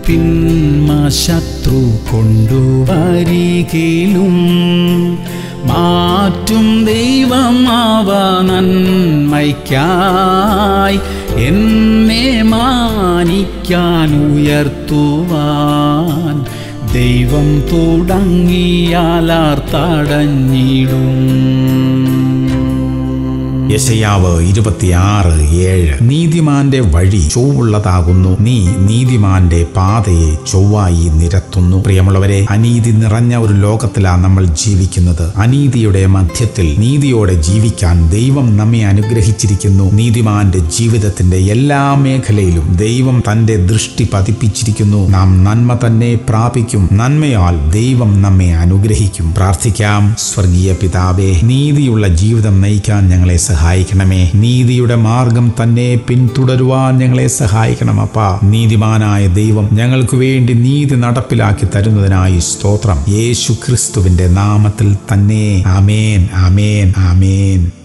പിന്മ ശത്രു കൊണ്ടുവരികയിലും മാറ്റും ദൈവം അവ നന്മയ്ക്കായി എന്നെ മാനിക്കാൻ ഉയർത്തുവാൻ ദൈവം തുടങ്ങിയാലാർ തടഞ്ഞിടും യശയാവ് ഇരുപത്തിയാറ് ഏഴ് നീതിമാന്റെ വഴി ചൊവ്വുള്ളതാകുന്നു നീ നീതിമാന്റെ പാതയെ ചൊവ്വായി നിരത്തുന്നു പ്രിയമുള്ളവരെ അനീതി നിറഞ്ഞ ഒരു ലോകത്തിലാണ് നമ്മൾ ജീവിക്കുന്നത് അനീതിയുടെ മധ്യത്തിൽ നീതിയോടെ ജീവിക്കാൻ ദൈവം നമ്മെ അനുഗ്രഹിച്ചിരിക്കുന്നു നീതിമാന്റെ ജീവിതത്തിന്റെ എല്ലാ മേഖലയിലും ദൈവം തന്റെ ദൃഷ്ടി പതിപ്പിച്ചിരിക്കുന്നു നാം നന്മ തന്നെ പ്രാപിക്കും നന്മയാൽ ദൈവം നമ്മെ അനുഗ്രഹിക്കും പ്രാർത്ഥിക്കാം സ്വർഗീയ പിതാവേ നീതിയുള്ള ജീവിതം നയിക്കാൻ ഞങ്ങളെ സഹായിക്കണമേ നീതിയുടെ മാർഗം തന്നെ പിന്തുടരുവാൻ ഞങ്ങളെ സഹായിക്കണം അപ്പാ നീതിമാനായ ദൈവം ഞങ്ങൾക്ക് വേണ്ടി നീതി നടപ്പിലാക്കി തരുന്നതിനായി സ്തോത്രം യേശു ക്രിസ്തുവിന്റെ നാമത്തിൽ തന്നെ ആമേൻ ആമേൻ ആമേൻ